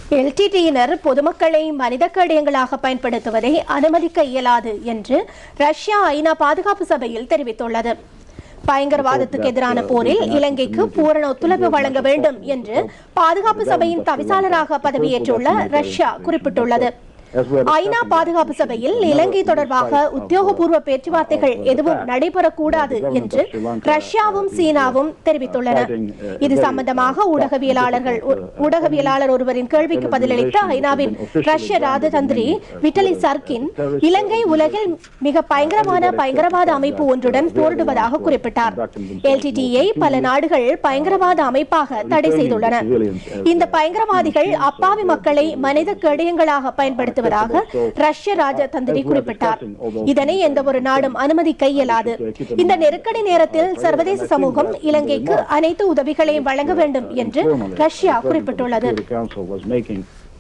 எல்டிடியினர் பொதுமக்களை மனித கேடயங்களாக பயன்படுத்துவதை அனுமதிக்க இயலாது என்று ரஷ்யா ஐநா பாதுகாப்பு சபையில் தெரிவித்துள்ளது பயங்கரவாதத்துக்கு எதிரான போரில் இலங்கைக்கு பூரண ஒத்துழைப்பு வழங்க வேண்டும் என்று பாதுகாப்பு சபையின் தவிசாளராக பதவியேற்றுள்ள ரஷ்யா குறிப்பிட்டுள்ளது ஐநா பாதுகாப்பு சபையில் இலங்கை தொடர்பாக உத்தியோகபூர்வ பேச்சுவார்த்தைகள் எதுவும் நடைபெறக்கூடாது என்று ரஷ்யாவும் சீனாவும் தெரிவித்துள்ளன இது சம்பந்தமாக ஊடகவியலாளர்கள் ஊடகவியலாளர் ஒருவரின் கேள்விக்கு பதிலளித்த ஐநாவின் ரஷ்ய ராஜதந்திரி விட்டலி சர்கின் இலங்கை உலகில் மிக பயங்கரமான பயங்கரவாத அமைப்பு ஒன்றுடன் போரிடுவதாக குறிப்பிட்டார் எல்டிடியை பல நாடுகள் பயங்கரவாத அமைப்பாக தடை செய்துள்ளன இந்த பயங்கரவாதிகள் அப்பாவி மக்களை மனித கேடயங்களாக பயன்படுத்துவதாக ரஷ்ய ராஜதந்திரி குறிப்பிட்டார் இதனை எந்த ஒரு நாடும் அனுமதிக்க இயலாது இந்த நெருக்கடி நேரத்தில் சர்வதேச சமூகம் இலங்கைக்கு அனைத்து உதவிகளையும் வழங்க வேண்டும் என்று ரஷ்யா குறிப்பிட்டுள்ளது